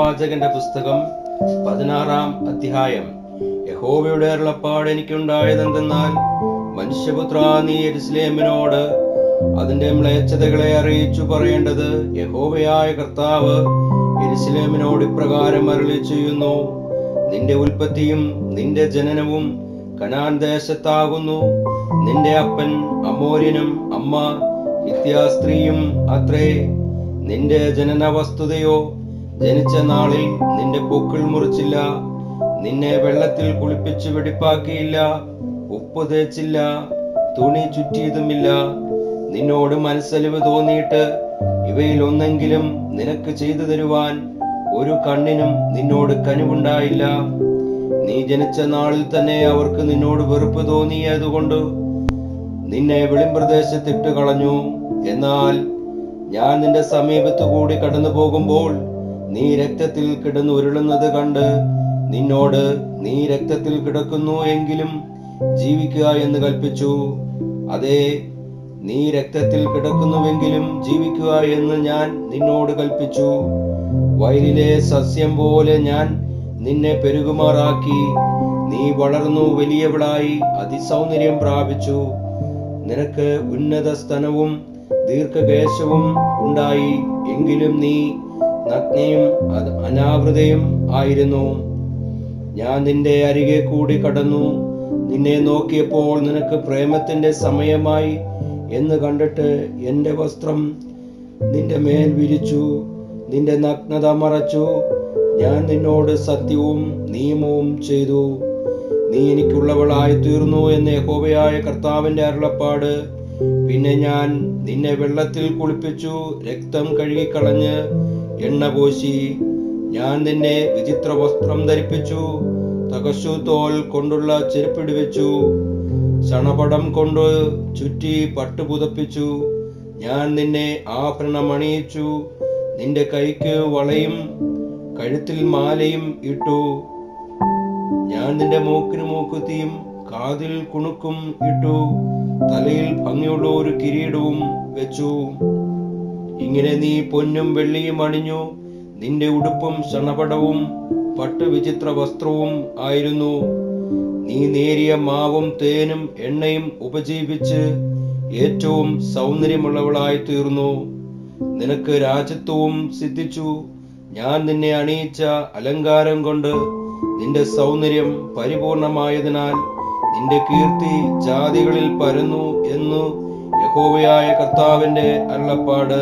പ്രവാചകന്റെ പുസ്തകം പതിനാറാം അധ്യായം യഹോവയുടെ അരുളപ്പാട് എനിക്കുണ്ടായതെന്തെന്നാൽ മനുഷ്യപുത്ര നീ യെരുസലേമിനോട് അതിന്റെ മ്ലേച്ഛതകളെ അറിയിച്ചു പറയേണ്ടത് യഹോവയായ കർത്താവ് യെരുസലേമിനോട് ഇപ്രകാരം അരുളി ചെയ്യുന്നു നിന്റെ ഉൽപ്പത്തിയും നിന്റെ ജനനവും കനാൻ ദേശത്താകുന്നു നിന്റെ അപ്പൻ അമോര്യനും അമ്മ ഹിത്യാസ്ത്രീയും അത്രേ നിന്റെ ജനന വസ്തുതയോ ജനിച്ച നാളിൽ നിന്റെ പൊക്കിൾ മുറിച്ചില്ല നിന്നെ വെള്ളത്തിൽ കുളിപ്പിച്ച് വെടിപ്പാക്കിയില്ല ഉപ്പ് തേച്ചില്ല തുണി ചുറ്റിയതുമില്ല നിന്നോട് മനസ്സലിവ് തോന്നിയിട്ട് ഇവയിൽ ഒന്നെങ്കിലും നിനക്ക് ചെയ്തു തരുവാൻ ഒരു കണ്ണിനും നിന്നോട് കനിവുണ്ടായില്ല നീ ജനിച്ച നാളിൽ തന്നെ അവർക്ക് നിന്നോട് വെറുപ്പ് തോന്നിയതുകൊണ്ട് നിന്നെ വെളിമ്പ്രദേശത്തിട്ട് കളഞ്ഞു എന്നാൽ ഞാൻ നിന്റെ സമീപത്തു കൂടി കടന്നു പോകുമ്പോൾ നീ രക്തത്തിൽ കിടന്നു ഉരുളുന്നത് കണ്ട് നിന്നോട് നീ രക്തത്തിൽ കിടക്കുന്നു എങ്കിലും ജീവിക്കുക എന്ന് കൽപ്പിച്ചു അതെ നീ രക്തത്തിൽ കിടക്കുന്നുവെങ്കിലും ജീവിക്കുക എന്ന് ഞാൻ നിന്നോട് കൽപ്പിച്ചു വയലിലെ സസ്യം പോലെ ഞാൻ നിന്നെ പെരുകുമാറാക്കി നീ വളർന്നു വലിയവളായി അതിസൗന്ദര്യം പ്രാപിച്ചു നിനക്ക് ഉന്നത സ്തനവും ദീർഘകേശവും ഉണ്ടായി എങ്കിലും നീ നഗ്നയും അത് അനാവൃതയും ആയിരുന്നു ഞാൻ നിന്റെ അരികെ കൂടി കടന്നു നിന്നെ നോക്കിയപ്പോൾ നിനക്ക് പ്രേമത്തിന്റെ സമയമായി എന്ന് കണ്ടിട്ട് എന്റെ വസ്ത്രം നിന്റെ മേൽ വിരിച്ചു നിന്റെ നഗ്നത മറച്ചു ഞാൻ നിന്നോട് സത്യവും നിയമവും ചെയ്തു നീ എനിക്കുള്ളവളായി തീർന്നു എന്ന് യഹോവയായ കർത്താവിന്റെ അരുളപ്പാട് പിന്നെ ഞാൻ നിന്നെ വെള്ളത്തിൽ കുളിപ്പിച്ചു രക്തം കഴുകിക്കളഞ്ഞ് എണ്ണ പൂശി ഞാൻ നിന്നെ വിചിത്ര വസ്ത്രം ധരിപ്പിച്ചു തകശു തോൽ കൊണ്ടുള്ള ചെരുപ്പിടിവെച്ചു ചണപടം കൊണ്ട് ചുറ്റി പട്ടു പുതപ്പിച്ചു ഞാൻ നിന്നെ ആഭരണം അണിയിച്ചു നിന്റെ കൈക്ക് വളയും കഴുത്തിൽ മാലയും ഇട്ടു ഞാൻ നിന്റെ മൂക്കിന് മൂക്കുത്തിയും കാതിൽ കുണുക്കും ഇട്ടു തലയിൽ ഭംഗിയുള്ള ഒരു കിരീടവും വെച്ചു ഇങ്ങനെ നീ പൊന്നും വെള്ളിയും അണിഞ്ഞു നിന്റെ ഉടുപ്പും ശണപടവും പട്ടു വിചിത്ര വസ്ത്രവും ആയിരുന്നു നീ നേരിയ മാവും തേനും എണ്ണയും ഉപജീവിച്ച് ഏറ്റവും സൗന്ദര്യമുള്ളവളായി തീർന്നു നിനക്ക് രാജ്യത്വവും സിദ്ധിച്ചു ഞാൻ നിന്നെ അണിയിച്ച അലങ്കാരം കൊണ്ട് നിന്റെ സൗന്ദര്യം പരിപൂർണമായതിനാൽ നിന്റെ കീർത്തി ജാതികളിൽ പരന്നു എന്നു യഹോവയായ കർത്താവിന്റെ അരുളപ്പാട്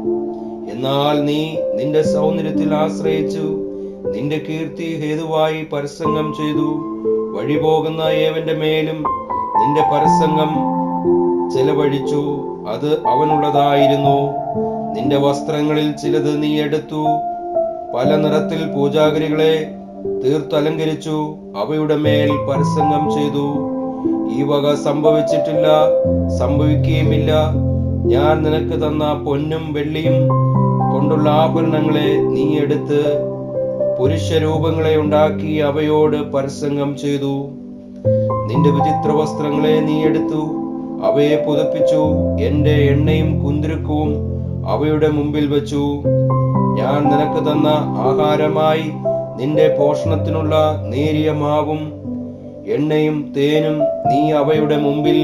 എന്നാൽ നീ നിന്റെ സൗന്ദര്യത്തിൽ ആശ്രയിച്ചു നിന്റെ കീർത്തി ഹേതുവായി പരസംഗം ചെയ്തു വഴി പോകുന്ന ഏവന്റെ മേലും നിന്റെ പരസംഗം ചെലവഴിച്ചു അത് അവനുള്ളതായിരുന്നു നിന്റെ വസ്ത്രങ്ങളിൽ ചിലത് നീ എടുത്തു പല നിറത്തിൽ പൂജാഗിരികളെ തീർത്തലങ്കരിച്ചു അവയുടെ മേൽ പരസംഗം ചെയ്തു ഈ വക സംഭവിച്ചിട്ടില്ല സംഭവിക്കുകയുമില്ല ഞാൻ നിനക്ക് തന്ന പൊന്നും വെള്ളിയും കൊണ്ടുള്ള ആഭരണങ്ങളെ നീ എടുത്ത് പുരുഷരൂപങ്ങളെ ഉണ്ടാക്കി അവയോട് പരസംഗം ചെയ്തു നിന്റെ വിചിത്ര വസ്ത്രങ്ങളെ നീ എടുത്തു അവയെ പുതപ്പിച്ചു എന്റെ എണ്ണയും കുന്തിരുക്കവും അവയുടെ മുമ്പിൽ വെച്ചു ഞാൻ നിനക്ക് തന്ന ആഹാരമായി നിന്റെ പോഷണത്തിനുള്ള നേരിയ മാവും എണ്ണയും തേനും നീ അവയുടെ മുമ്പിൽ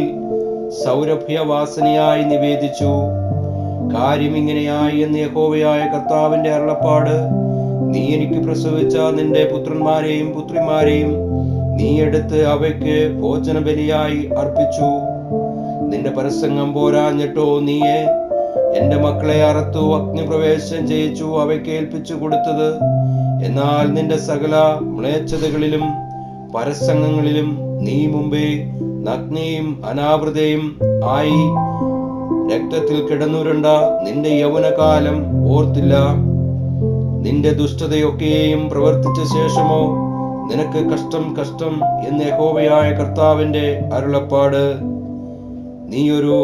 സൗരഭ്യവാസനയായി നിവേദിച്ചു കാര്യം ഇങ്ങനെയായി എന്ന് യഹോവയായ കർത്താവിന്റെ അരുളപ്പാട് നീ എനിക്ക് പ്രസവിച്ച നിന്റെ പുത്രന്മാരെയും പുത്രിമാരെയും നീ എടുത്ത് അവയ്ക്ക് ഭോജനബലിയായി അർപ്പിച്ചു നിന്റെ പരസംഗം പോരാഞ്ഞിട്ടോ നീയെ എന്റെ മക്കളെ അറുത്തു അഗ്നിപ്രവേശം ചെയ്യിച്ചു അവയ്ക്ക് ഏൽപ്പിച്ചു കൊടുത്തത് എന്നാൽ നിന്റെ സകല മ്ലേച്ഛതകളിലും പരസംഗങ്ങളിലും നീ മുമ്പേ നഗ്നയും അനാവൃതയും ആയി രക്തത്തിൽ കിടന്നുരുണ്ട നിന്റെ യൗവനകാലം ഓർത്തില്ല നിന്റെ ദുഷ്ടതയൊക്കെയും പ്രവർത്തിച്ച ശേഷമോ നിനക്ക് കഷ്ടം കഷ്ടം എന്ന് യഹോവയായ കർത്താവിന്റെ അരുളപ്പാട് നീ ഒരു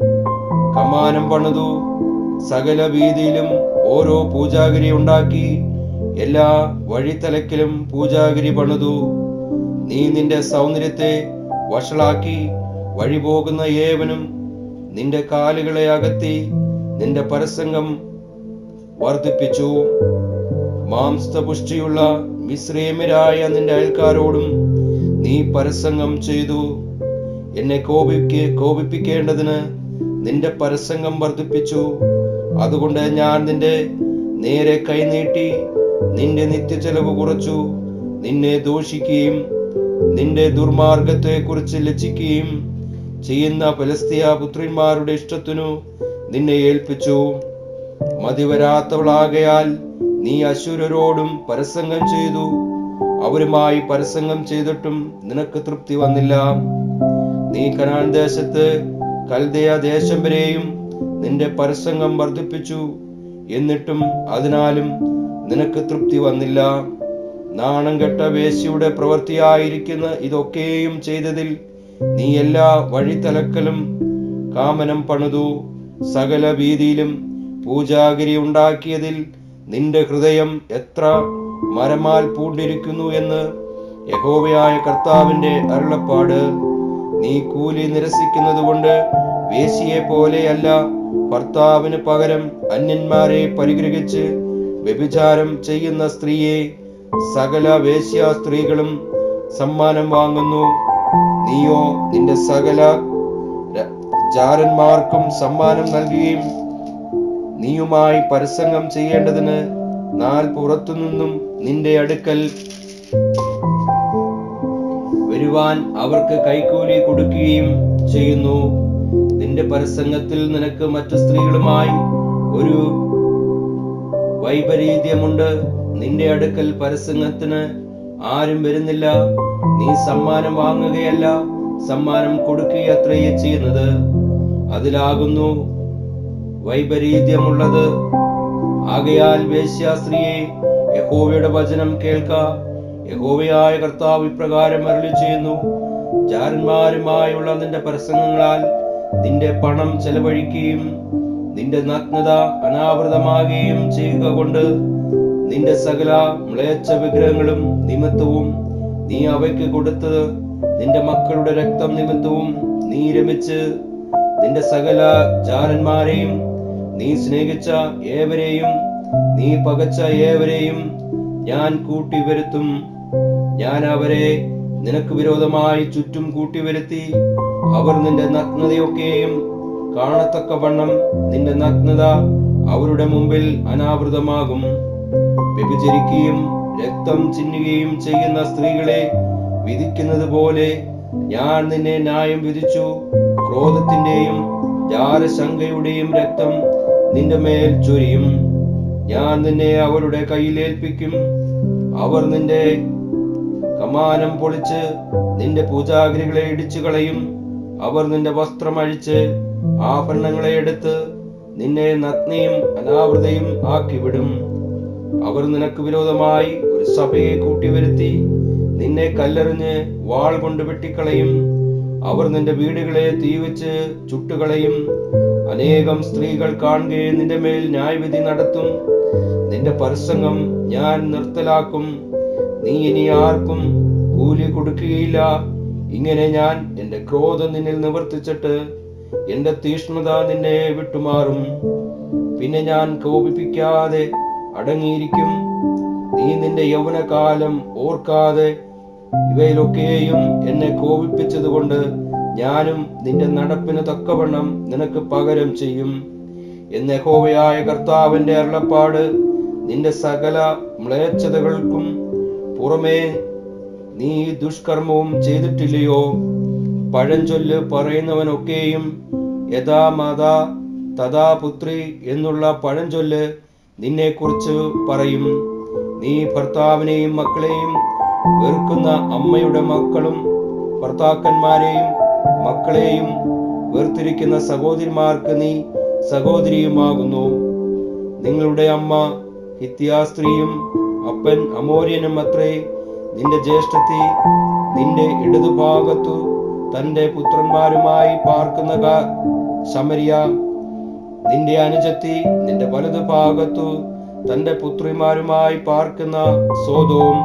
കമാനം പണിതു സകല വീതിയിലും ഓരോ പൂജാഗിരി ഉണ്ടാക്കി എല്ലാ വഴിത്തലക്കിലും പൂജാഗിരി പണിതു നീ നിന്റെ സൗന്ദര്യത്തെ വഷളാക്കി വഴി പോകുന്ന ഏവനും നിന്റെ കാലുകളെ അകത്തി നിന്റെ പരസംഗം വർദ്ധിപ്പിച്ചു മാംസപുഷ്ടിയുള്ള മിശ്രേമരായ നിന്റെ അയൽക്കാരോടും നീ പരസംഗം ചെയ്തു എന്നെ കോപിക്ക് കോപിപ്പിക്കേണ്ടതിന് നിന്റെ പരസംഗം വർദ്ധിപ്പിച്ചു അതുകൊണ്ട് ഞാൻ നിന്റെ നേരെ കൈനീട്ടി നിന്റെ നിത്യചെലവ് കുറച്ചു നിന്നെ ദോഷിക്കുകയും നിന്റെ ദുർമാർഗത്തെ കുറിച്ച് ലജ്ജിക്കുകയും ചെയ്യുന്ന ഫലസ്തീയ പുത്രിന്മാരുടെ ഇഷ്ടത്തിനു നിന്നെ ഏൽപ്പിച്ചു മതിവരാത്തവളാകയാൽ നീ അശുരരോടും പരസംഗം ചെയ്തു അവരുമായി പരസംഗം ചെയ്തിട്ടും നിനക്ക് തൃപ്തി വന്നില്ല നീ കനാൻ ദേശത്ത് കൽദയ ദേശം വരെയും നിന്റെ പരസംഗം വർദ്ധിപ്പിച്ചു എന്നിട്ടും അതിനാലും നിനക്ക് തൃപ്തി വന്നില്ല നാണം കെട്ട വേശ്യയുടെ പ്രവൃത്തിയായിരിക്കുന്ന ഇതൊക്കെയും ചെയ്തതിൽ നീ എല്ലാ വഴിത്തലക്കലും കാമനം പണിതു സകല വീതിയിലും പൂജാഗിരി ഉണ്ടാക്കിയതിൽ നിന്റെ ഹൃദയം എത്ര മരമാൽ പൂണ്ടിരിക്കുന്നു എന്ന് യഹോവയായ കർത്താവിന്റെ അരുളപ്പാട് നീ കൂലി നിരസിക്കുന്നത് കൊണ്ട് വേശിയെ പോലെയല്ല ഭർത്താവിന് പകരം അന്യന്മാരെ പരിഗ്രഹിച്ച് വ്യഭിചാരം ചെയ്യുന്ന സ്ത്രീയെ സകല വേശ്യ സ്ത്രീകളും സമ്മാനം വാങ്ങുന്നു നീയോ നിന്റെ സകല ര- ജാരന്മാർക്കും സമ്മാനം നൽകുകയും നീയുമായി പരസംഗം ചെയ്യേണ്ടതിന് നാൽ പുറത്തുനിന്നും നിന്റെ അടുക്കൽ വരുവാൻ അവർക്ക് കൈക്കൂലി കൊടുക്കുകയും ചെയ്യുന്നു നിന്റെ പരസംഗത്തിൽ നിനക്ക് മറ്റു സ്ത്രീകളുമായി ഒരു വൈപരീത്യമുണ്ട് നിന്റെ അടുക്കൽ പരസംഗത്തിന് ആരും വരുന്നില്ല നീ സമ്മാനം വാങ്ങുകയല്ല സമ്മാനം കൊടുക്കുകയത്രയേ ചെയ്യുന്നത് അതിലാകുന്നു വൈപരീത്യമുള്ളത് ആകയാൽ വേശ്യാസ്ത്രീയെ യഹോവയുടെ വചനം കേൾക്ക യഹോവയായ കർത്താവ് ഇപ്രകാരം അരുളി ചെയ്യുന്നു ജാരന്മാരുമായുള്ള നിന്റെ പ്രസംഗങ്ങളാൽ നിന്റെ പണം ചെലവഴിക്കുകയും നിന്റെ നഗ്നത അനാവൃതമാകുകയും ചെയ്യുക കൊണ്ട് നിന്റെ സകല മ്ലേച്ഛ വിഗ്രഹങ്ങളും നിമിത്തവും നീ അവയ്ക്ക് കൊടുത്തത് നിന്റെ മക്കളുടെ രക്തം നിമിത്തവും നീ രമിച്ച് നിന്റെ സകല ജാരന്മാരെയും നീ സ്നേഹിച്ച ഏവരെയും നീ പകച്ച ഏവരെയും ഞാൻ കൂട്ടി വരുത്തും ഞാൻ അവരെ നിനക്ക് വിരോധമായി ചുറ്റും കൂട്ടിവരുത്തി അവർ നിന്റെ നഗ്നതയൊക്കെയും കാണത്തക്കവണ്ണം നിന്റെ നഗ്നത അവരുടെ മുമ്പിൽ അനാവൃതമാകും വ്യഭിചരിക്കുകയും രക്തം ചിന്നുകയും ചെയ്യുന്ന സ്ത്രീകളെ വിധിക്കുന്നത് പോലെ ഞാൻ നിന്നെ ന്യായം വിധിച്ചു ക്രോധത്തിന്റെയും ജാരശങ്കയുടെയും രക്തം നിന്റെ മേൽ ചൊരിയും ഞാൻ നിന്നെ അവരുടെ കയ്യിൽ ഏൽപ്പിക്കും അവർ നിന്റെ കമാനം പൊളിച്ച് നിന്റെ പൂജാഗിരികളെ ഇടിച്ചു കളയും അവർ നിന്റെ വസ്ത്രം അഴിച്ച് ആഭരണങ്ങളെ എടുത്ത് നിന്നെ നഗ്നയും അനാവൃതയും ആക്കിവിടും അവർ നിനക്ക് വിരോധമായി ഒരു സഭയെ കൂട്ടിവരുത്തി നിന്നെ കല്ലെറിഞ്ഞ് വാൾ കൊണ്ട് വെട്ടിക്കളയും അവർ നിന്റെ വീടുകളെ തീവച്ച് ചുട്ടുകളയും അനേകം സ്ത്രീകൾ കാണുകയെ നിന്റെ മേൽ ന്യായവിധി നടത്തും നിന്റെ പരസംഗം ഞാൻ നിർത്തലാക്കും നീ ഇനി ആർക്കും കൂലി കൊടുക്കുകയില്ല ഇങ്ങനെ ഞാൻ എന്റെ ക്രോധം നിന്നിൽ നിവർത്തിച്ചിട്ട് എന്റെ തീഷ്ണത നിന്നെ വിട്ടുമാറും പിന്നെ ഞാൻ കോപിപ്പിക്കാതെ അടങ്ങിയിരിക്കും നീ നിന്റെ യൗവനകാലം ഓർക്കാതെ ഇവയിലൊക്കെയും എന്നെ കോപിപ്പിച്ചതുകൊണ്ട് ഞാനും നിന്റെ നടപ്പിന് തക്കവണ്ണം നിനക്ക് പകരം ചെയ്യും എന്ന് യഹോവയായ കർത്താവിന്റെ അരുളപ്പാട് നിന്റെ സകല മ്ലേച്ഛതകൾക്കും പുറമേ നീ ദുഷ്കർമ്മവും ചെയ്തിട്ടില്ലയോ പഴഞ്ചൊല്ല് പറയുന്നവനൊക്കെയും യഥാ മാതാ തഥാ പുത്രി എന്നുള്ള പഴഞ്ചൊല്ല് നിന്നെക്കുറിച്ച് പറയും നീ ഭർത്താവിനെയും മക്കളെയും വെറുക്കുന്ന അമ്മയുടെ മക്കളും ഭർത്താക്കന്മാരെയും മക്കളെയും വേർതിരിക്കുന്ന സഹോദരിമാർക്ക് നീ സഹോദരിയുമാകുന്നു നിങ്ങളുടെ അമ്മ ഹിത്യാസ്ത്രീയും അപ്പൻ അമോര്യനും അത്രേ നിന്റെ ജ്യേഷ്ഠത്തി നിന്റെ ഇടതുഭാഗത്തു തന്റെ പുത്രന്മാരുമായി പാർക്കുന്ന കാ- ശമരിയ നിന്റെ അനുജത്തി നിന്റെ വലതുഭാഗത്തു തന്റെ പുത്രിമാരുമായി പാർക്കുന്ന സോതോം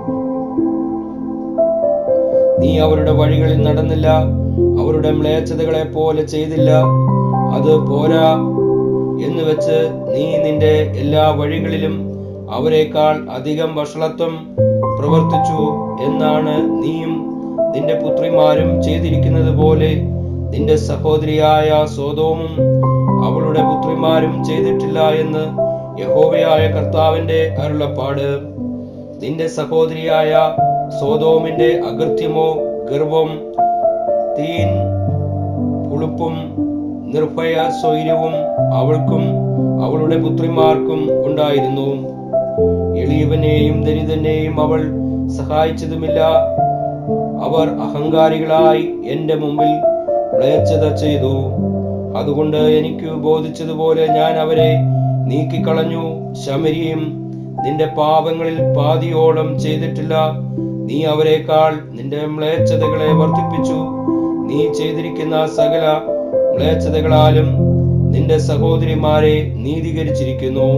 നീ അവരുടെ വഴികളിൽ നടന്നില്ല അവരുടെ മ്ലേച്ഛതകളെ പോലെ ചെയ്തില്ല അത് പോരാ എന്ന് വെച്ച് നീ നിന്റെ എല്ലാ വഴികളിലും അവരെക്കാൾ അധികം വഷളത്വം പ്രവർത്തിച്ചു എന്നാണ് നീയും നിന്റെ പുത്രിമാരും ചെയ്തിരിക്കുന്നത് പോലെ നിന്റെ സഹോദരിയായ സോതോമും അവളുടെ പുത്രിമാരും ചെയ്തിട്ടില്ല എന്ന് യഹോവയായ കർത്താവിന്റെ അരുളപ്പാട് നിന്റെ സഹോദരിയായ സോതോമിന്റെ അകൃത്യമോ ഗർവം തീൻ പുളുപ്പും നിർഭയ സ്വൈര്യവും അവൾക്കും അവളുടെ പുത്രിമാർക്കും ഉണ്ടായിരുന്നു എളിയവനെയും ദരിദ്രനെയും അവൾ സഹായിച്ചതുമില്ല അവർ അഹങ്കാരികളായി എന്റെ മുമ്പിൽ മ്ലേച്ഛത ചെയ്തു അതുകൊണ്ട് എനിക്ക് ബോധിച്ചതുപോലെ ഞാൻ അവരെ നീക്കിക്കളഞ്ഞു ശമരിയും നിന്റെ പാപങ്ങളിൽ പാതിയോളം ചെയ്തിട്ടില്ല നീ അവരെക്കാൾ നിന്റെ മ്ലേച്ഛതകളെ വർദ്ധിപ്പിച്ചു നീ ചെയ്തിരിക്കുന്ന സകല മ്ലേച്ഛതകളാലും നിന്റെ സഹോദരിമാരെ നീതീകരിച്ചിരിക്കുന്നു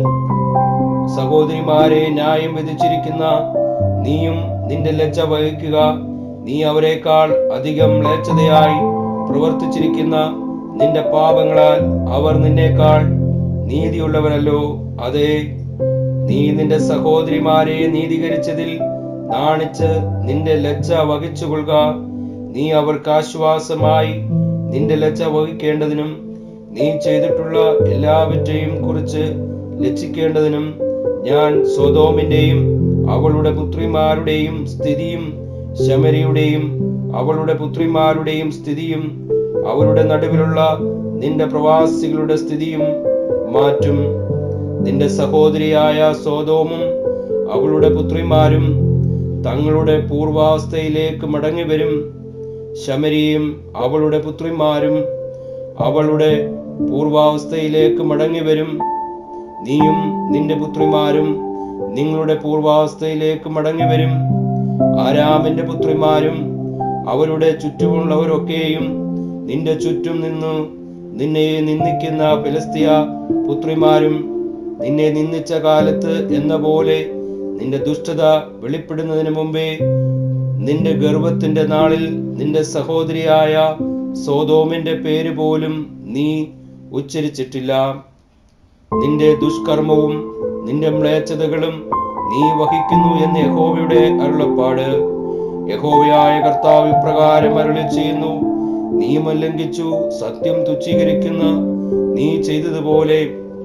സഹോദരിമാരെ ന്യായം വിധിച്ചിരിക്കുന്ന നീയും നിന്റെ ലജ്ജ വഹിക്കുക നീ അവരെക്കാൾ അധികം മ്ലേച്ഛതയായി പ്രവർത്തിച്ചിരിക്കുന്ന നിന്റെ പാപങ്ങളാൽ അവർ നിന്നേക്കാൾ നീതിയുള്ളവരല്ലോ അതെ നീ നിന്റെ സഹോദരിമാരെ നീതീകരിച്ചതിൽ നാണിച്ച് നിന്റെ ലജ്ജ വഹിച്ചുകൊള്ളുക നീ അവർക്ക് ആശ്വാസമായി നിന്റെ ലജ്ജ വഹിക്കേണ്ടതിനും നീ ചെയ്തിട്ടുള്ള എല്ലാവற்றைയും കുറിച്ച് ലജ്ജിക്കേണ്ടതിനും ഞാൻ സ്വതോമിന്റെയും അവളുടെ പുത്രിമാരുടെയും സ്ഥിതിയും ശമരിയുടെയും അവളുടെ പുത്രിമാരുടെയും സ്ഥിതിയും അവരുടെ നടുവിലുള്ള നിന്റെ പ്രവാസികളുടെ സ്ഥിതിയും മാറ്റും നിന്റെ സഹോദരിയായ സോതോമും അവളുടെ പുത്രിമാരും തങ്ങളുടെ പൂർവാവസ്ഥയിലേക്ക് മടങ്ങി വരും ശമരിയും അവളുടെ പുത്രിമാരും അവളുടെ പൂർവാവസ്ഥയിലേക്ക് മടങ്ങി വരും നീയും നിന്റെ പുത്രിമാരും നിങ്ങളുടെ പൂർവാവസ്ഥയിലേക്ക് മടങ്ങി വരും ആരാമിന്റെ പുത്രിമാരും അവരുടെ ചുറ്റുമുള്ളവരൊക്കെയും നിന്റെ ചുറ്റും നിന്നു നിന്നെ നിന്ദിക്കുന്ന ഫിലിസ്തീയ പുത്രിമാരും നിന്നെ നിന്ദിച്ച കാലത്ത് എന്ന പോലെ നിന്റെ ദുഷ്ടത വെളിപ്പെടുന്നതിന് മുമ്പേ നിന്റെ ഗർവത്തിന്റെ നാളിൽ നിന്റെ സഹോദരിയായ സോതോമിന്റെ പേര് പോലും നീ ഉച്ചരിച്ചിട്ടില്ല നിന്റെ ദുഷ്കർമ്മവും നിന്റെ മ്ലേച്ഛതകളും നീ വഹിക്കുന്നു എന്ന് യഹോവയുടെ അരുളപ്പാട് യഹോവയായ കർത്താവ് ഇപ്രകാരം അരുളി ചെയ്യുന്നു നിയമം ലംഘിച്ചു സത്യം തുച്ഛീകരിക്കുന്ന നീ ചെയ്തതുപോലെ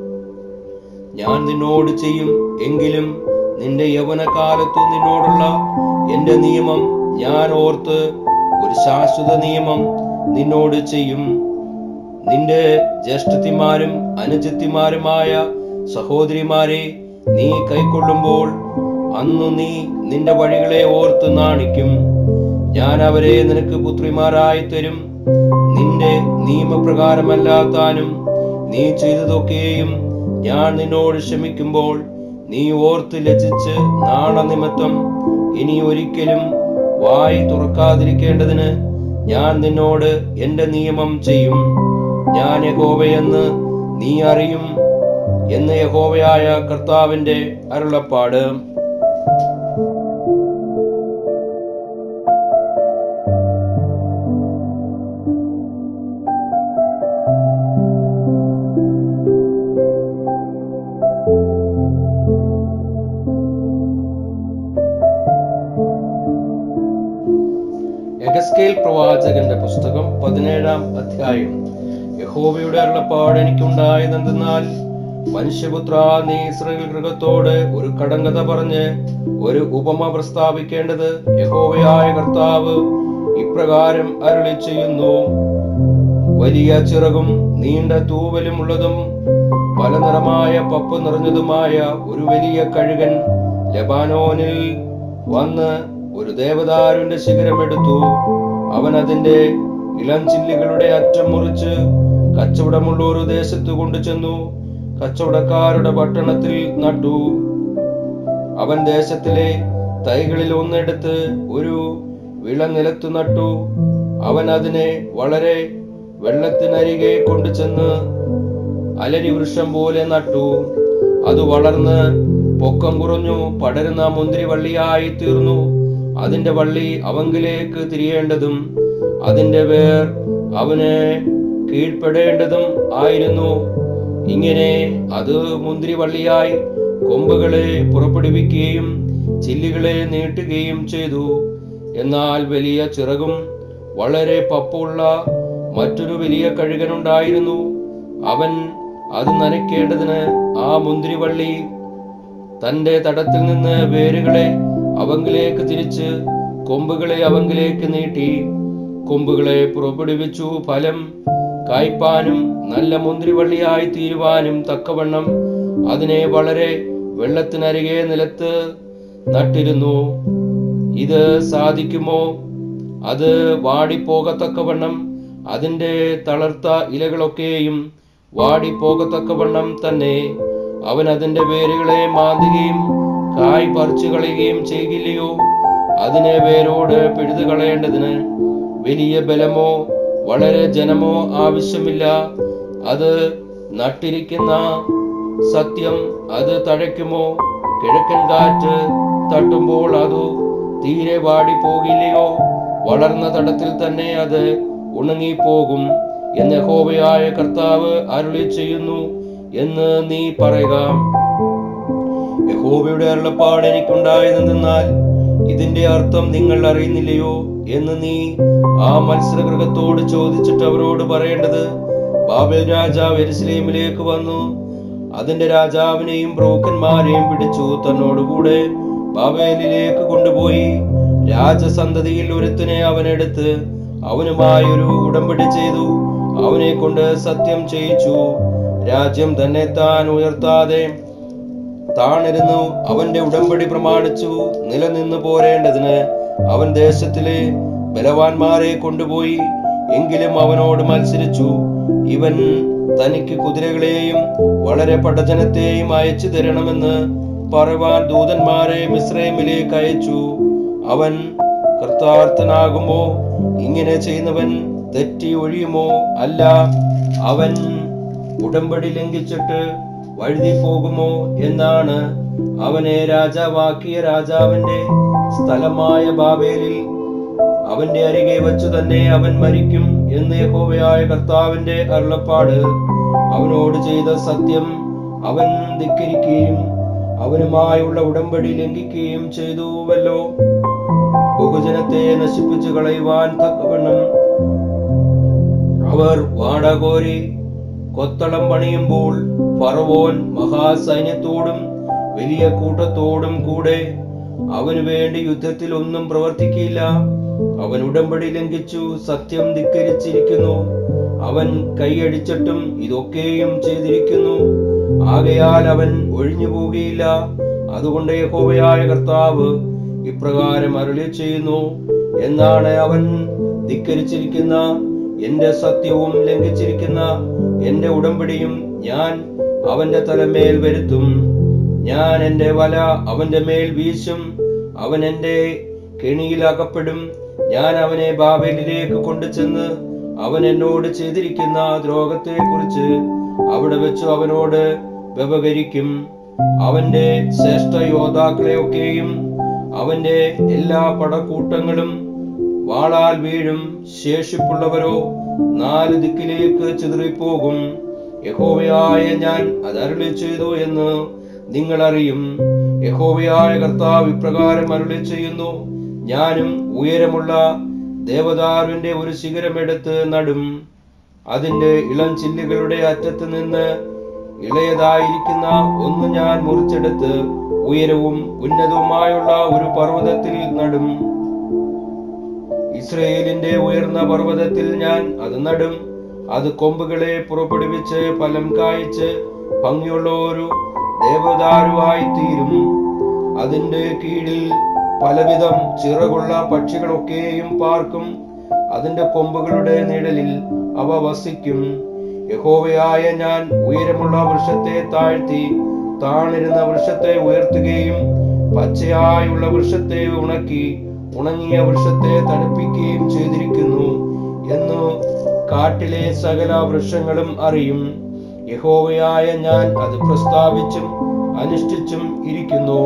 ഞാൻ നിന്നോട് ചെയ്യും എങ്കിലും നിന്റെ യൗവനകാലത്തു നിന്നോടുള്ള എന്റെ നിയമം ഞാൻ ഓർത്ത് ഒരു ശാശ്വത നിയമം നിന്നോട് ചെയ്യും നിന്റെ ജ്യേഷ്ഠത്തിമാരും അനുജത്തിമാരുമായ സഹോദരിമാരെ നീ കൈക്കൊള്ളുമ്പോൾ അന്നു നീ നിന്റെ വഴികളെ ഓർത്ത് നാണിക്കും ഞാൻ അവരെ നിനക്ക് പുത്രിമാരായി തരും നിന്റെ നിയമപ്രകാരമല്ലാത്താനും നീ ചെയ്തതൊക്കെയും ഞാൻ നിന്നോട് ക്ഷമിക്കുമ്പോൾ നീ ഓർത്ത് ലജിച്ച് നാണനിമിത്തം ഇനി ഒരിക്കലും വായി തുറക്കാതിരിക്കേണ്ടതിന് ഞാൻ നിന്നോട് എന്റെ നിയമം ചെയ്യും ഞാൻ യഹോവയെന്ന് നീ അറിയും എന്ന് യഹോവയായ കർത്താവിന്റെ അരുളപ്പാട് എഗസ്കേൽ പ്രവാചകന്റെ പുസ്തകം പതിനേഴാം അധ്യായം യഹോവയുടെ അരുളപ്പാട് എനിക്കുണ്ടായതെന്തെന്നാൽ മനുഷ്യപുത്ര നീ ഇസ്രയേൽ ഗൃഹത്തോട് ഒരു കടങ്കഥ പറഞ്ഞ് ഒരു ഉപമ പ്രസ്താവിക്കേണ്ടത് യഹോവയായ കർത്താവ് ഇപ്രകാരം അരുളി ചെയ്യുന്നു വലിയ ചിറകും നീണ്ട തൂവലും ഉള്ളതും പല നിറമായ പപ്പ് നിറഞ്ഞതുമായ ഒരു വലിയ കഴുകൻ ലബാനോനിൽ വന്ന് ഒരു ദേവദാരുവിന്റെ ശിഖരമെടുത്തു അവൻ അതിന്റെ ഇളം ചില്ലികളുടെ അറ്റം മുറിച്ച് കച്ചവടമുള്ള ഒരു ദേശത്ത് കൊണ്ടുചെന്നു കച്ചവടക്കാരുടെ പട്ടണത്തിൽ നട്ടു അവൻ ദേശത്തിലെ തൈകളിൽ ഒന്നെടുത്ത് ഒരു വിളനിലത്തു നട്ടു അവൻ അതിനെ വളരെ വെള്ളത്തിനരികെ കൊണ്ടുചെന്ന് അലരി വൃക്ഷം പോലെ നട്ടു അത് വളർന്ന് പൊക്കം കുറഞ്ഞു പടരുന്ന മുന്തിരിവള്ളിയായി തീർന്നു അതിന്റെ വള്ളി അവങ്കിലേക്ക് തിരിയേണ്ടതും അതിന്റെ വേർ അവന് കീഴ്പ്പെടേണ്ടതും ആയിരുന്നു ഇങ്ങനെ അത് മുന്തിരിവള്ളിയായി കൊമ്പുകളെ പുറപ്പെടുവിക്കുകയും ചില്ലികളെ നീട്ടുകയും ചെയ്തു എന്നാൽ വലിയ ചിറകും വളരെ പപ്പുള്ള മറ്റൊരു വലിയ കഴുകനുണ്ടായിരുന്നു അവൻ അത് നനയ്ക്കേണ്ടതിന് ആ മുന്തിരിവള്ളി തന്റെ തടത്തിൽ നിന്ന് വേരുകളെ അവങ്കിലേക്ക് തിരിച്ച് കൊമ്പുകളെ അവങ്കിലേക്ക് നീട്ടി കൊമ്പുകളെ പുറപ്പെടുവിച്ചു ഫലം കായ്പാനും നല്ല മുന്തിരിവള്ളിയായി തീരുവാനും തക്കവണ്ണം അതിനെ വളരെ വെള്ളത്തിനരികെ നിലത്ത് നട്ടിരുന്നു ഇത് സാധിക്കുമോ അത് വാടിപ്പോകത്തക്കവണ്ണം അതിന്റെ തളർത്ത ഇലകളൊക്കെയും വാടിപ്പോകത്തക്കവണ്ണം തന്നെ അവൻ അതിന്റെ വേരുകളെ മാന്തുകയും കായ് പറിച്ചു കളയുകയും ചെയ്യില്ലയോ അതിനെ വേരോട് പിഴുതു കളയേണ്ടതിന് വലിയ ബലമോ വളരെ ജനമോ ആവശ്യമില്ല അത് നട്ടിരിക്കുന്ന സത്യം അത് തഴയ്ക്കുമോ കിഴക്കൻ കാറ്റ് തട്ടുമ്പോൾ അത് തീരെ വാടിപ്പോകില്ലയോ വളർന്ന തടത്തിൽ തന്നെ അത് ഉണങ്ങിപ്പോകും എന്ന് ഹോവയായ കർത്താവ് അരുളി ചെയ്യുന്നു എന്ന് നീ പറയുക യഹോവയുടെ അരുളപ്പാട് എനിക്കുണ്ടായതെന്നാൽ ഇതിന്റെ അർത്ഥം നിങ്ങൾ അറിയുന്നില്ലയോ എന്ന് നീ ആ മത്സരഗൃഹത്തോട് ചോദിച്ചിട്ട് അവരോട് പറയേണ്ടത് ബാബേൽ രാജാവ് എരുസലേമിലേക്ക് വന്നു അതിന്റെ രാജാവിനെയും ബ്രോക്കന്മാരെയും പിടിച്ചു തന്നോടുകൂടെ ബാബേലിലേക്ക് കൊണ്ടുപോയി രാജസന്തതിയിൽ ഒരുത്തിനെ അവനെടുത്ത് അവനുമായി ഒരു ഉടമ്പടി ചെയ്തു അവനെ കൊണ്ട് സത്യം ചെയ്യിച്ചു രാജ്യം തന്നെ താൻ ഉയർത്താതെ താണിരുന്നു അവന്റെ ഉടമ്പടി പ്രമാണിച്ചു നിലനിന്നു പോരേണ്ടതിന് അവൻ ദേശത്തിലെ ബലവാന്മാരെ കൊണ്ടുപോയി എങ്കിലും അവനോട് മത്സരിച്ചു ഇവൻ തനിക്ക് കുതിരകളെയും വളരെ പടജനത്തെയും അയച്ചു തരണമെന്ന് പറയുവാൻ ദൂതന്മാരെ മിശ്രൈമിലേക്ക് അയച്ചു അവൻ കർത്താർത്ഥനാകുമോ ഇങ്ങനെ ചെയ്യുന്നവൻ തെറ്റി ഒഴിയുമോ അല്ല അവൻ ഉടമ്പടി ലംഘിച്ചിട്ട് വഴുതി പോകുമോ എന്നാണ് അവനെ രാജാവാക്കിയ രാജാവിന്റെ സ്ഥലമായ ബാബേലിൽ അവന്റെ അരികെ വച്ചു തന്നെ അവൻ മരിക്കും എന്ന് യഹോവയായ കർത്താവിന്റെ അരുളപ്പാട് അവനോട് ചെയ്ത സത്യം അവൻ ധിക്കരിക്കുകയും അവനുമായുള്ള ഉടമ്പടി ലംഘിക്കുകയും ചെയ്തുവല്ലോ ബഹുജനത്തെ നശിപ്പിച്ചു കളയുവാൻ തക്കവണ്ണം അവർ വാടകോരി കൊത്തളം പണിയുമ്പോൾ ഫറവോൻ മഹാസൈന്യത്തോടും വലിയ കൂട്ടത്തോടും കൂടെ അവന് വേണ്ടി യുദ്ധത്തിൽ ഒന്നും പ്രവർത്തിക്കില്ല അവൻ ഉടമ്പടി ലംഘിച്ചു സത്യം ധിക്കരിച്ചിരിക്കുന്നു അവൻ കൈയടിച്ചിട്ടും ഇതൊക്കെയും ചെയ്തിരിക്കുന്നു ആകയാൽ അവൻ ഒഴിഞ്ഞു പോവുകയില്ല അതുകൊണ്ട് യഹോവയായ കർത്താവ് ഇപ്രകാരം അരുളി ചെയ്യുന്നു എന്നാണ് അവൻ ധിക്കരിച്ചിരിക്കുന്ന എന്റെ സത്യവും ലംഘിച്ചിരിക്കുന്ന എന്റെ ഉടമ്പടിയും ഞാൻ അവന്റെ തലമേൽ വരുത്തും ഞാൻ എന്റെ വല അവന്റെ മേൽ വീശും അവൻ എന്റെ കെണിയിൽ അകപ്പെടും ഞാൻ അവനെ ബാബേലിലേക്ക് കൊണ്ടുചെന്ന് അവൻ എന്നോട് ചെയ്തിരിക്കുന്ന ദ്രോഹത്തെ കുറിച്ച് അവിടെ വെച്ച് അവനോട് വ്യവഹരിക്കും അവന്റെ ശ്രേഷ്ഠ യോദ്ധാക്കളെയൊക്കെയും അവന്റെ എല്ലാ പടക്കൂട്ടങ്ങളും വാളാൽ വീഴും ശേഷിപ്പുള്ളവരോ നാല് ദിക്കിലേക്ക് ചിതറിപ്പോകും യഹോവയായ ഞാൻ അത് അരുളി ചെയ്തു എന്ന് നിങ്ങൾ അറിയും യഹോവയായ കർത്താവ് ഇപ്രകാരം അരുളി ചെയ്യുന്നു ഞാനും ഉയരമുള്ള ദേവദാരുവിന്റെ ഒരു ശിഖരമെടുത്ത് നടും അതിന്റെ ഇളം ചില്ലുകളുടെ അറ്റത്ത് നിന്ന് ഇളയതായിരിക്കുന്ന ഒന്ന് ഞാൻ മുറിച്ചെടുത്ത് ഉയരവും ഉന്നതവുമായുള്ള ഒരു പർവ്വതത്തിൽ നടും ഇസ്രയേലിന്റെ ഉയർന്ന പർവ്വതത്തിൽ ഞാൻ അത് നടും അത് കൊമ്പുകളെ പുറപ്പെടുവിച്ച് ഫലം കായ്ച്ച് ഭംഗിയുള്ള ഒരു ദേവദാരുവായി തീരും അതിന്റെ കീഴിൽ പലവിധം ചിറകുള്ള പക്ഷികളൊക്കെയും പാർക്കും അതിന്റെ കൊമ്പുകളുടെ നിഴലിൽ അവ വസിക്കും യഹോവയായ ഞാൻ ഉയരമുള്ള വൃക്ഷത്തെ താഴ്ത്തി താണിരുന്ന വൃക്ഷത്തെ ഉയർത്തുകയും പച്ചയായുള്ള വൃക്ഷത്തെ ഉണക്കി ഉണങ്ങിയ വൃക്ഷത്തെ തണുപ്പിക്കുകയും ചെയ്തിരിക്കുന്നു എന്നു കാട്ടിലെ സകല വൃക്ഷങ്ങളും അറിയും യഹോവയായ ഞാൻ അത് പ്രസ്താവിച്ചും അനുഷ്ഠിച്ചും ഇരിക്കുന്നു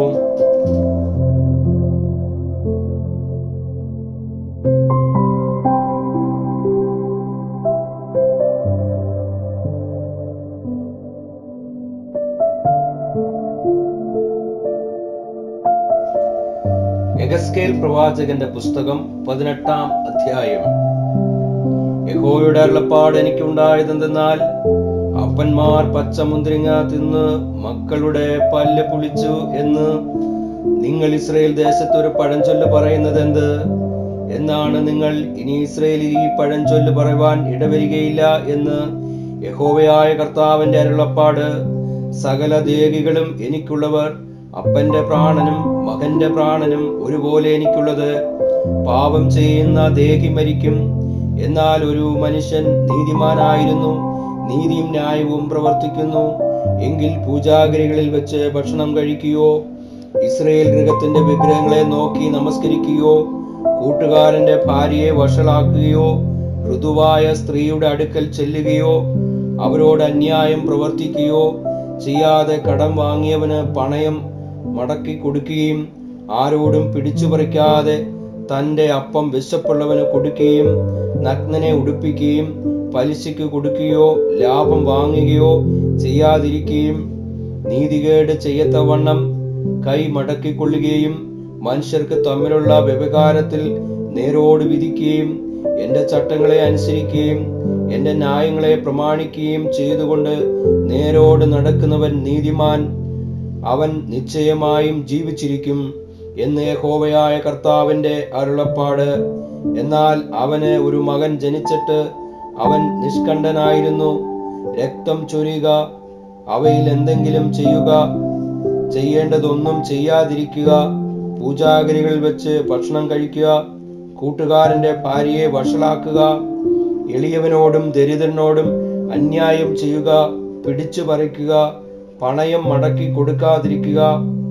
യോയേൽ പ്രവാചകന്റെ പുസ്തകം പതിനെട്ടാം അധ്യായം യഹോയുടെ അരുളപ്പാട് എനിക്കുണ്ടായതെന്തെന്നാൽ അപ്പന്മാർ പച്ചമുന്തിരിങ്ങ തിന്ന് മക്കളുടെ പല്ല് പുളിച്ചു എന്ന് നിങ്ങൾ ഇസ്രയേൽ ദേശത്ത് ഒരു പഴഞ്ചൊല്ല് പറയുന്നത് എന്ത് എന്നാണ് നിങ്ങൾ ഇനി ഇസ്രയേലിൽ ഈ പഴഞ്ചൊല്ല് പറയുവാൻ ഇടവരികയില്ല എന്ന് യഹോവയായ കർത്താവിന്റെ അരുളപ്പാട് സകല ദേഹികളും എനിക്കുള്ളവർ അപ്പന്റെ പ്രാണനും മകന്റെ പ്രാണനും ഒരുപോലെ എനിക്കുള്ളത് പാപം ചെയ്യുന്ന ദേഹി മരിക്കും എന്നാൽ ഒരു മനുഷ്യൻ നീതിമാനായിരുന്നു നീതിയും ന്യായവും പ്രവർത്തിക്കുന്നു എങ്കിൽ പൂജാഗിരികളിൽ വെച്ച് ഭക്ഷണം കഴിക്കുകയോ ഇസ്രയേൽ ഗൃഹത്തിന്റെ വിഗ്രഹങ്ങളെ നോക്കി നമസ്കരിക്കുകയോ കൂട്ടുകാരന്റെ ഭാര്യയെ വഷളാക്കുകയോ ഋതുവായ സ്ത്രീയുടെ അടുക്കൽ ചെല്ലുകയോ അവരോട് അന്യായം പ്രവർത്തിക്കുകയോ ചെയ്യാതെ കടം വാങ്ങിയവന് പണയം മടക്കി കൊടുക്കുകയും ആരോടും പിടിച്ചു പറിക്കാതെ തന്റെ അപ്പം വിശപ്പുള്ളവന് കൊടുക്കുകയും നഗ്നനെ ഉടുപ്പിക്കുകയും പലിശയ്ക്ക് കൊടുക്കുകയോ ലാഭം വാങ്ങുകയോ ചെയ്യാതിരിക്കുകയും നീതികേട് ചെയ്യത്തവണ്ണം കൈ മടക്കിക്കൊള്ളുകയും മനുഷ്യർക്ക് തമ്മിലുള്ള വ്യവഹാരത്തിൽ നേരോട് വിധിക്കുകയും എന്റെ ചട്ടങ്ങളെ അനുസരിക്കുകയും എന്റെ ന്യായങ്ങളെ പ്രമാണിക്കുകയും ചെയ്തുകൊണ്ട് നേരോട് നടക്കുന്നവൻ നീതിമാൻ അവൻ നിശ്ചയമായും ജീവിച്ചിരിക്കും എന്ന് യഹോവയായ കർത്താവിന്റെ അരുളപ്പാട് എന്നാൽ അവന് ഒരു മകൻ ജനിച്ചിട്ട് അവൻ നിഷ്കണ്ഠനായിരുന്നു രക്തം ചൊരിയുക അവയിൽ എന്തെങ്കിലും ചെയ്യുക ചെയ്യേണ്ടതൊന്നും ചെയ്യാതിരിക്കുക പൂജാഗിരികളിൽ വെച്ച് ഭക്ഷണം കഴിക്കുക കൂട്ടുകാരന്റെ ഭാര്യയെ വഷളാക്കുക എളിയവനോടും ദരിദ്രനോടും അന്യായം ചെയ്യുക പിടിച്ചു പറിക്കുക പണയം മടക്കി കൊടുക്കാതിരിക്കുക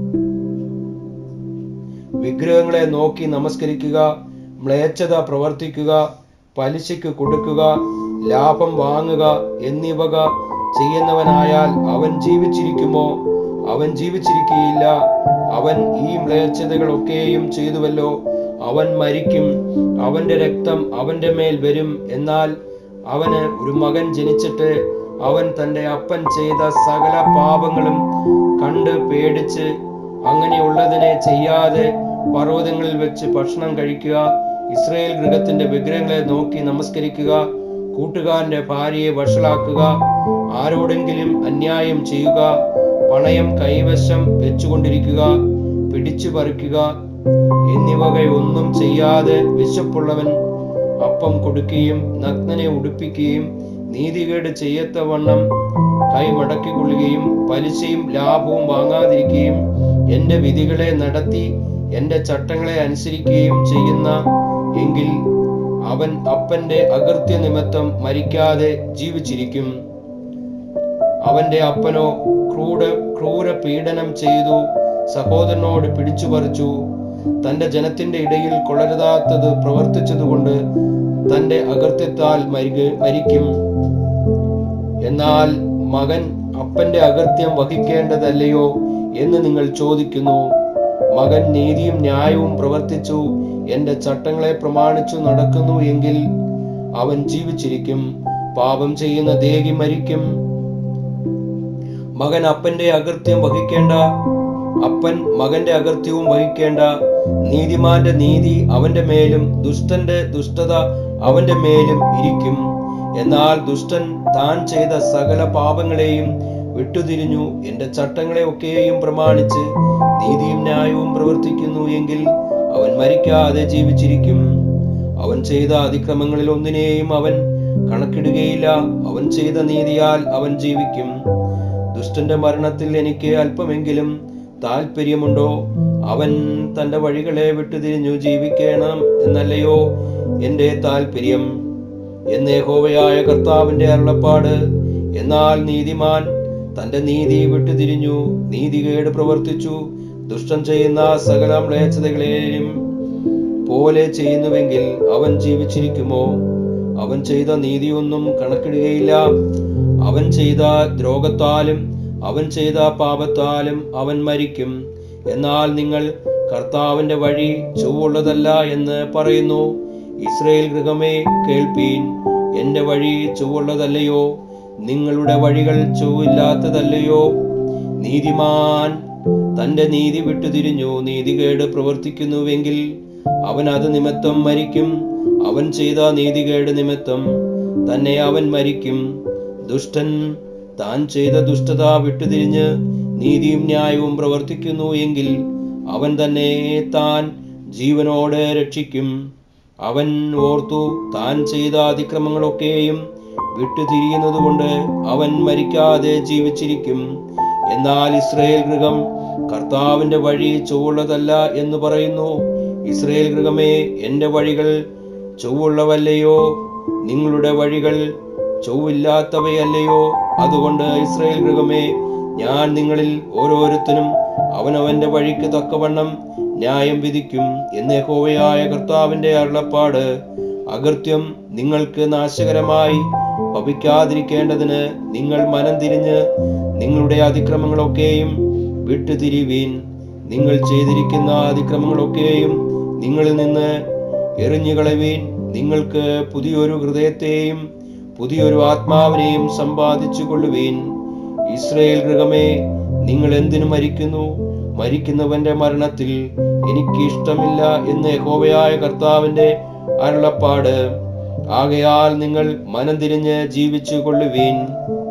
വിഗ്രഹങ്ങളെ നോക്കി നമസ്കരിക്കുക മ്ലേച്ഛത പ്രവർത്തിക്കുക പലിശയ്ക്ക് കൊടുക്കുക ലാഭം വാങ്ങുക എന്നിവക ചെയ്യുന്നവനായാൽ അവൻ ജീവിച്ചിരിക്കുമോ അവൻ ജീവിച്ചിരിക്കുകയില്ല അവൻ ഈ മ്ലേച്ഛതകളൊക്കെയും ചെയ്തുവല്ലോ അവൻ മരിക്കും അവന്റെ രക്തം അവന്റെ മേൽ വരും എന്നാൽ അവന് ഒരു മകൻ ജനിച്ചിട്ട് അവൻ തന്റെ അപ്പൻ ചെയ്ത സകല പാപങ്ങളും കണ്ട് പേടിച്ച് അങ്ങനെയുള്ളതിനെ ചെയ്യാതെ പർവ്വതങ്ങളിൽ വെച്ച് ഭക്ഷണം കഴിക്കുക ഇസ്രയേൽ ഗൃഹത്തിന്റെ വിഗ്രഹങ്ങളെ നോക്കി നമസ്കരിക്കുക കൂട്ടുകാരന്റെ ഭാര്യയെ വഷളാക്കുക ആരോടെങ്കിലും അന്യായം ചെയ്യുക പണയം കൈവശം വെച്ചുകൊണ്ടിരിക്കുക പിടിച്ചു പറിക്കുക എന്നിവകയൊന്നും ചെയ്യാതെ വിശപ്പുള്ളവൻ അപ്പം കൊടുക്കുകയും നഗ്നനെ ഉടുപ്പിക്കുകയും നീതികേട് ചെയ്യത്തവണ്ണം കൈ മടക്കിക്കൊള്ളുകയും പലിശയും ലാഭവും വാങ്ങാതിരിക്കുകയും എന്റെ വിധികളെ നടത്തി എന്റെ ചട്ടങ്ങളെ അനുസരിക്കുകയും ചെയ്യുന്ന എങ്കിൽ അവൻ അപ്പന്റെ അകൃത്യ നിമിത്തം മരിക്കാതെ ജീവിച്ചിരിക്കും അവന്റെ അപ്പനോ ക്രൂര ക്രൂര പീഡനം ചെയ്തു സഹോദരനോട് പിടിച്ചു പറിച്ചു തന്റെ ജനത്തിന്റെ ഇടയിൽ കൊളരുതാത്തത് പ്രവർത്തിച്ചതുകൊണ്ട് തന്റെ അകൃത്യത്താൽ മരിക- മരിക്കും എന്നാൽ മകൻ അപ്പന്റെ അകൃത്യം വഹിക്കേണ്ടതല്ലയോ എന്ന് നിങ്ങൾ ചോദിക്കുന്നു മകൻ നീതിയും ന്യായവും പ്രവർത്തിച്ചു എന്റെ ചട്ടങ്ങളെ പ്രമാണിച്ചു നടക്കുന്നു എങ്കിൽ അവൻ ജീവിച്ചിരിക്കും പാപം ചെയ്യുന്ന ദേഹി മരിക്കും മകൻ അപ്പന്റെ അകൃത്യം വഹിക്കേണ്ട അപ്പൻ മകന്റെ അകൃത്യവും വഹിക്കേണ്ട നീതിമാന്റെ നീതി അവന്റെ മേലും ദുഷ്ടന്റെ ദുഷ്ടത അവന്റെ മേലും ഇരിക്കും എന്നാൽ ദുഷ്ടൻ താൻ ചെയ്ത സകല പാപങ്ങളെയും വിട്ടുതിരിഞ്ഞു എന്റെ ചട്ടങ്ങളെ ഒക്കെയും പ്രമാണിച്ച് നീതിയും ന്യായവും പ്രവർത്തിക്കുന്നു എങ്കിൽ അവൻ മരിക്കാതെ ജീവിച്ചിരിക്കും അവൻ ചെയ്ത അതിക്രമങ്ങളിൽ ഒന്നിനെയും അവൻ കണക്കിടുകയില്ല അവൻ ചെയ്ത നീതിയാൽ അവൻ ജീവിക്കും ദുഷ്ടന്റെ മരണത്തിൽ എനിക്ക് അല്പമെങ്കിലും താല്പര്യമുണ്ടോ അവൻ തന്റെ വഴികളെ വിട്ടുതിരിഞ്ഞു ജീവിക്കണം എന്നല്ലയോ എന്റെ താല്പര്യം എന്ന് യഹോവയായ കർത്താവിന്റെ അരുളപ്പാട് എന്നാൽ നീതിമാൻ തന്റെ നീതി വിട്ടുതിരിഞ്ഞു നീതികേട് പ്രവർത്തിച്ചു ദുഷ്ടം ചെയ്യുന്ന സകല മ്ലേച്ഛതകളെയും പോലെ ചെയ്യുന്നുവെങ്കിൽ അവൻ ജീവിച്ചിരിക്കുമോ അവൻ ചെയ്ത നീതിയൊന്നും കണക്കിടുകയില്ല അവൻ ചെയ്ത ദ്രോഹത്താലും അവൻ ചെയ്ത പാപത്താലും അവൻ മരിക്കും എന്നാൽ നിങ്ങൾ കർത്താവിന്റെ വഴി ചൊവ്വുള്ളതല്ല എന്ന് പറയുന്നു ഇസ്രയേൽ ഗൃഹമേ കേൾപ്പീൻ എന്റെ വഴി ചൊവ്വുള്ളതല്ലയോ നിങ്ങളുടെ വഴികൾ ചൊവ്വില്ലാത്തതല്ലയോ നീതിമാൻ തന്റെ നീതി വിട്ടുതിരിഞ്ഞു നീതികേട് പ്രവർത്തിക്കുന്നുവെങ്കിൽ അവൻ അത് നിമിത്തം മരിക്കും അവൻ ചെയ്ത നീതികേട് നിമിത്തം തന്നെ അവൻ മരിക്കും ദുഷ്ടൻ താൻ ചെയ്ത ദുഷ്ടത വിട്ടുതിരിഞ്ഞ് നീതിയും ന്യായവും പ്രവർത്തിക്കുന്നു എങ്കിൽ അവൻ തന്നെ താൻ ജീവനോടെ രക്ഷിക്കും അവൻ ഓർത്തു താൻ ചെയ്ത അതിക്രമങ്ങളൊക്കെയും വിട്ടുതിരിയുന്നതുകൊണ്ട് അവൻ മരിക്കാതെ ജീവിച്ചിരിക്കും എന്നാൽ ഇസ്രയേൽ ഗൃഹം കർത്താവിന്റെ വഴി ചൊവ്വുള്ളതല്ല എന്ന് പറയുന്നു ഇസ്രയേൽ ഗൃഹമേ എന്റെ വഴികൾ ചൊവ്വുള്ളവല്ലയോ നിങ്ങളുടെ വഴികൾ ചൊവ്വില്ലാത്തവയല്ലയോ അതുകൊണ്ട് ഇസ്രയേൽ ഗൃഹമേ ഞാൻ നിങ്ങളിൽ ഓരോരുത്തനും അവനവന്റെ വഴിക്ക് തക്കവണ്ണം ന്യായം വിധിക്കും എന്ന് യഹോവയായ കർത്താവിന്റെ അരുളപ്പാട് അകൃത്യം നിങ്ങൾക്ക് നാശകരമായി ഭവിക്കാതിരിക്കേണ്ടതിന് നിങ്ങൾ മനം തിരിഞ്ഞ് നിങ്ങളുടെ അതിക്രമങ്ങളൊക്കെയും വിട്ടുതിരിവീൻ നിങ്ങൾ ചെയ്തിരിക്കുന്ന അതിക്രമങ്ങളൊക്കെയും നിങ്ങളിൽ നിന്ന് എറിഞ്ഞുകളവീൻ നിങ്ങൾക്ക് പുതിയൊരു ഹൃദയത്തെയും പുതിയൊരു ആത്മാവിനെയും സമ്പാദിച്ചു കൊള്ളുവീൻ ഇസ്രയേൽ ഗൃഹമേ നിങ്ങൾ എന്തിനു മരിക്കുന്നു മരിക്കുന്നവന്റെ മരണത്തിൽ എനിക്ക് ഇഷ്ടമില്ല എന്ന് യഹോവയായ കർത്താവിന്റെ അരുളപ്പാട് ആകയാൽ നിങ്ങൾ മനം തിരിഞ്ഞ് ജീവിച്ചു കൊള്ളുവീൻ